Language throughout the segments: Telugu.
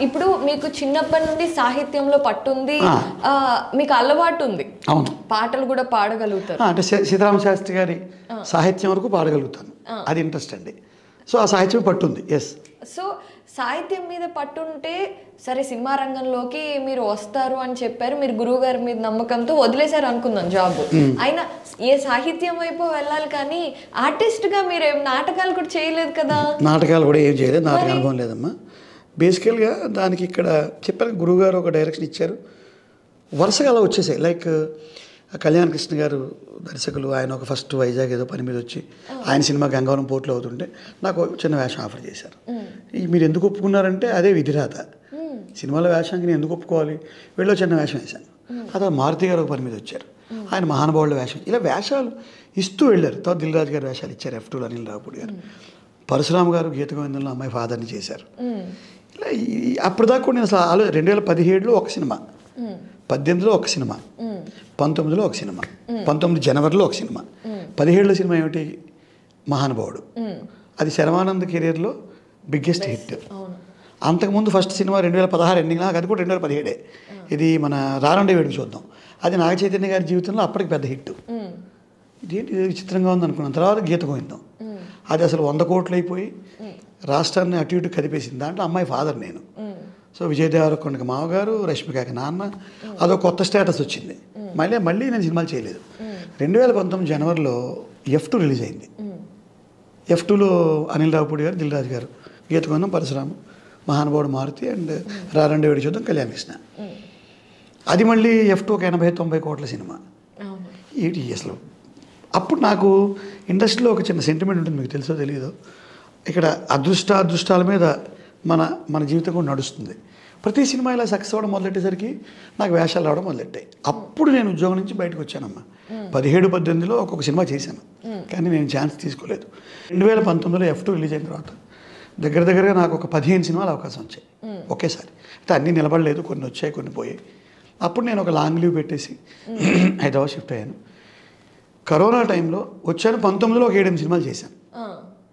ఇప్పుడు మీకు చిన్నప్పటి నుండి సాహిత్యంలో పట్టుంది ఆ. ఆ, మీకు అలవాటు ఉంది అవును పాటలు కూడా పాడగలుగుతారు ఆ, అంటే సీ- సీతారామ శాస్త్రి గారి సాహిత్యం వరకు పాడగలుగుతాను అది ఇంట్రెస్ట్ అండి సో ఆ సాహిత్యం పట్టుంది ఎస్ సో సాహిత్యం మీద పట్టుంటే సరే సినిమా రంగంలోకి మీరు వస్తారు అని చెప్పారు మీరు గురువు గారి మీద నమ్మకంతో వదిలేశారు అనుకుందాం జాబ్ అయినా ఏ సాహిత్యం వైపు వెళ్ళాలి కానీ ఆర్టిస్ట్ గా మీరు ఏం నాటకాలు కూడా చేయలేదు కదా నాటకాలు కూడా ఏం చేయలేదు నాటక అనుభవం లేదమ్మా బేసికల్గా దానికి ఇక్కడ చెప్పాను గురువుగారు ఒక డైరెక్షన్ ఇచ్చారు వరుసగా అలా వచ్చేసాయి లైక్ కళ్యాణ్ కృష్ణ గారు దర్శకులు ఆయన ఒక ఫస్ట్ వైజాగ్ ఏదో పని మీద వచ్చి ఆయన సినిమా గంగవరం పోర్ట్లో అవుతుంటే నాకు ఒక చిన్న వేషం ఆఫర్ చేశారు ఈ మీరు ఎందుకు ఒప్పుకున్నారంటే అదే విధిరాత సినిమాలో వేషానికి నేను ఎందుకు ఒప్పుకోవాలి వెళ్ళో చిన్న వేషం వేశాను ఆ తర్వాత మారుతి గారు ఒక పని మీద వచ్చారు ఆయన మహానుభావుల వేషం ఇలా వేషాలు ఇస్తూ వెళ్ళారు తర్వాత దిల్రాజు గారు వేషాలు ఇచ్చారు ఎఫ్ టూలో అనిల్ రావుపూడి గారు పరశురామ్ గారు గీత గోవిందంలో అమ్మాయి ఫాదర్ని చేశారు ఇలా ఈ- అప్పటిదాకా కూడా నేను అసలు ఆలో రెండు వేల పదిహేడులో ఒక సినిమా పద్దెనిమిదిలో ఒక సినిమా పంతొమ్మిదిలో ఒక సినిమా పంతొమ్మిది జనవరిలో ఒక సినిమా పదిహేడులో సినిమా ఏమిటి మహానుభావుడు అది శర్వానంద్ కెరీర్లో బిగ్గెస్ట్ హిట్ అంతకుముందు ఫస్ట్ సినిమా రెండు వేల పదహారు ఎండింగ్ నాకు అది కూడా రెండు వేల పదిహేడే ఇది మన రారండే వేడుక చూద్దాం అది నాగ చైతన్య గారి జీవితంలో అప్పటికి పెద్ద హిట్ ఇదేంటి ఇది విచిత్రంగా ఉంది అనుకున్నాం తర్వాత గీత గోవిందం అది అసలు వంద కోట్లు అయిపోయి రాష్ట్రాన్ని అటు ఇటు కదిపేసింది దాంట్లో అమ్మాయి ఫాదర్ నేను సో విజయ్ దేవరకొండకి మామగారు రష్మికకి నాన్న అదో కొత్త స్టేటస్ వచ్చింది మళ్ళీ మళ్ళీ నేను సినిమాలు చేయలేదు రెండు వేల పంతొమ్మిది జనవరిలో ఎఫ్ టూ రిలీజ్ అయింది ఎఫ్ టూలో అనిల్ రావుపూడి గారు దిల్రాజు గారు గీతకొండం పరశురాము మహానుభావుడు మారుతి అండ్ రారండి వేడి చూద్దాం కళ్యాణ్ కృష్ణ అది మళ్ళీ ఎఫ్ టూ ఒక ఎనభై తొంభై కోట్ల సినిమా అవును ఏంటి అసలు అప్పుడు నాకు ఇండస్ట్రీలో ఒక చిన్న సెంటిమెంట్ ఉంటుంది మీకు తెలుసో తెలియదో ఇక్కడ అదృష్ట అదృష్టాల మీద మన మన జీవితం కూడా నడుస్తుంది ప్రతి సినిమా ఇలా సక్సెస్ అవ్వడం మొదలెట్టేసరికి నాకు వేషాలు రావడం మొదలెట్టాయి అప్పుడు నేను ఉద్యోగం నుంచి బయటకు వచ్చానమ్మా పదిహేడు పద్దెనిమిదిలో ఒక్కొక్క సినిమా చేశాను కానీ నేను ఛాన్స్ తీసుకోలేదు రెండు వేల పంతొమ్మిదిలో ఎఫ్ టూ రిలీజ్ అయిన తర్వాత దగ్గర దగ్గరగా నాకు ఒక పదిహేను సినిమాలు అవకాశం వచ్చాయి ఒకేసారి అయితే అన్నీ నిలబడలేదు కొన్ని వచ్చాయి కొన్ని పోయాయి అప్పుడు నేను ఒక లాంగ్ లీవ్ పెట్టేసి హైదరాబాద్ షిఫ్ట్ అయ్యాను కరోనా టైంలో వచ్చాను పంతొమ్మిదిలో ఒక ఏడెనిమిది సినిమాలు చేశాను ఆ,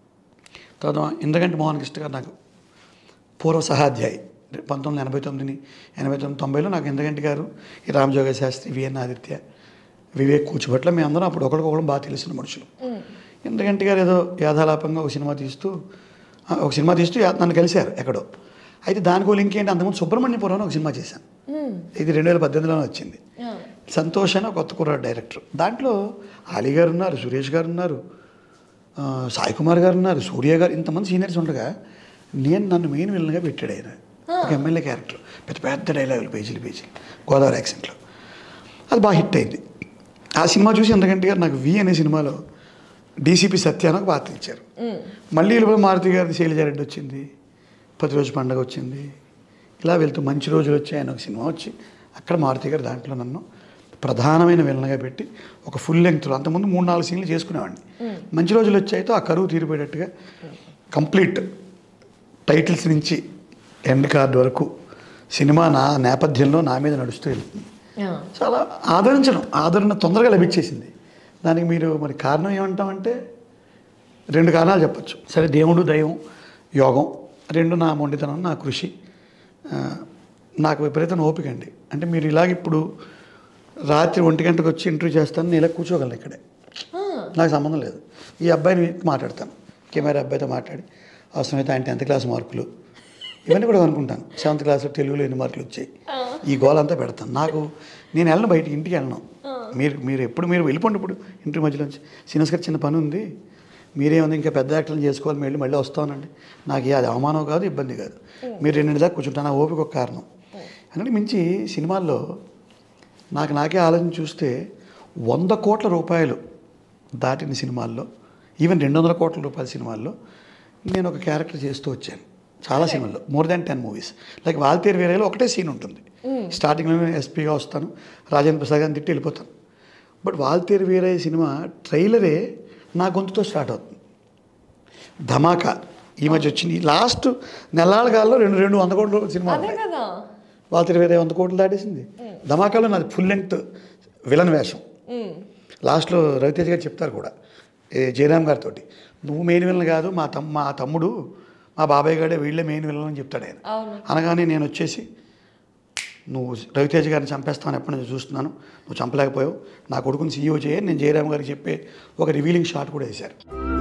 తర్వాత ఇంద్రగంటి మోహన్ కృష్ణ గారు నాకు పూర్వ సహాధ్యాయి పంతొమ్మిది వందల ఎనభై తొమ్మిదిని ఎనభై తొమ్మిది తొంభైలో నాకు ఇంద్రగంటి గారు ఈ రామజోగ శాస్త్రి విఎన్ ఆదిత్య వివేక్ కూచిభట్ల మేము అందరం అప్పుడు ఒకరికొకరు బాగా తెలిసిన మనుషులు ఇంద్రగంటి గారు ఏదో యాథాలాపంగా ఒక సినిమా తీస్తూ ఆ, ఒక సినిమా తీస్తూ యా- నన్ను కలిశారు ఎక్కడో అయితే దానికో లింక్ ఏంటి అంతకుముందు సుబ్రహ్మణ్యపురం అని ఒక సినిమా చేశాను ఇది రెండు వేల పద్దెనిమిదిలోనే వచ్చింది ఆ, సంతోష్ అని ఒక కొత్త కుర్రాడు డైరెక్టర్ దాంట్లో అలీ గారు ఉన్నారు సురేష్ గారు ఉన్నారు ఆ, సాయి కుమార్ గారు ఉన్నారు సూర్య గారు ఇంతమంది సీనియర్స్ ఉండగా నేను నన్ను మెయిన్ విలన్గా పెట్టాడు ఆయన ఒక ఎమ్మెల్యే క్యారెక్టర్ పెద్ద పెద్ద డైలాగులు పేజీలు పేజీలు గోదావరి యాక్సెంట్లో అది బాగా హిట్ అయింది ఆ సినిమా చూసి ఎందుకంటే గారు నాకు వి అనే సినిమాలో డీసీపీ సత్య అని ఒక పాత్ర ఇచ్చారు మళ్ళీ ఇలా మారుతి గారి శైలజారెడ్డి వచ్చింది పది రోజు పండగ వచ్చింది ఇలా వెళ్తూ మంచి రోజులు వచ్చాయి అని ఒక సినిమా వచ్చి అక్కడ మారుతి గారు దాంట్లో నన్ను ప్రధానమైన విలన్గా పెట్టి ఒక ఫుల్ లెంగ్త్లో అంతకుముందు మూడు నాలుగు సీన్లు చేసుకునేవాడిని మంచి రోజులు వచ్చాయితో ఆ కరువు తీరిపోయేటట్టుగా కంప్లీట్ టైటిల్స్ నుంచి ఎండ్ కార్డ్ వరకు సినిమా నా నేపథ్యంలో నా మీద నడుస్తూ వెళ్తుంది ఆ, చాలా ఆదరించడం ఆదరణ తొందరగా లభించేసింది దానికి మీరు మరి కారణం ఏమంటామంటే రెండు కారణాలు చెప్పచ్చు సరే దేవుడు దైవం యోగం రెండు నా మొండితనం నా కృషి ఆ, నాకు విపరీతమైన ఓపిక అండి అంటే మీరు ఇలాగ ఇప్పుడు రాత్రి ఒంటి గంటకు వచ్చి ఇంటర్వ్యూ చేస్తాను నేను ఇలా కూర్చోగలను ఇక్కడే ఆ, నాకు సంబంధం లేదు ఈ అబ్బాయిని మాట్లాడతాను కెమెరా అబ్బాయితో మాట్లాడి అవసరమైతే ఆయన టెన్త్ క్లాస్ మార్కులు ఇవన్నీ కూడా అనుకుంటాను సెవెంత్ క్లాస్లో తెలుగులో ఎన్ని మార్కులు వచ్చాయి ఈ గోల్ అంతా పెడతాను నాకు నేను వెళ్ళను బయట ఇంటికి వెళ్ళను మీరు మీరు ఎప్పుడు మీరు వెళ్ళిపోండి ఇప్పుడు ఇంటి మధ్యలోంచి శ్రీనివాస్ గారు చిన్న పని ఉంది మీరేముంది ఇంకా పెద్ద యాక్టర్లు చేసుకోవాలి మళ్ళీ మళ్ళీ వస్తానండి నాకు ఏ అది అవమానం కాదు ఇబ్బంది కాదు మీరు రెండింటి దాకా కూర్చుంటాను నా ఓపిక ఒక కారణం అన్నిటి మించి సినిమాల్లో నాకు నాకే ఆలోచన చూస్తే వంద కోట్ల రూపాయలు దాటిన సినిమాల్లో ఈవెన్ రెండు వందల కోట్ల రూపాయల సినిమాల్లో నేను ఒక క్యారెక్టర్ చేస్తూ వచ్చాను చాలా సినిమాల్లో more than ten movies like Waltair వేరేలో ఒకటే సీన్ ఉంటుంది స్టార్టింగ్లో నేను ఎస్పీగా వస్తాను రాజేంద్ర ప్రసాద్ గారిని తిట్టి వెళ్ళిపోతాను బట్ వాల్తేరు వేరే సినిమా ట్రైలరే నా గొంతుతో స్టార్ట్ అవుతుంది ధమాకా ఈ మధ్య వచ్చింది లాస్ట్ నెలాళ్ళగాల్లో రెండు రెండు వంద కోట్ల సినిమా అదే ఉన్నాయి. కదా వాళ్ళ ఇరవై ఐదు వంద కోట్లు దాటేసింది ధమాకాలో నాది ఫుల్ లెంగ్త్ విలన్ వేషం ఉమ్, లాస్ట్లో రవితేజ్ గారు చెప్తారు కూడా ఏ జయరామ్ గారితో నువ్వు మెయిన్ విలన్ కాదు మా తమ్ మా తమ్ముడు మా బాబాయ్ గారే వీళ్ళే మెయిన్ విలన్ చెప్తాడు ఆయన అవును అనగానే నేను వచ్చేసి నువ్వు రవితేజ గారిని చంపేస్తాను ఎప్పటి నుంచి చూస్తున్నాను నువ్వు చంపలేకపోయావు నా కొడుకుని సీఈఓ చేయ నేను జయరామ్ గారికి చెప్పే ఒక రివీలింగ్ షాట్ కూడా వేశారు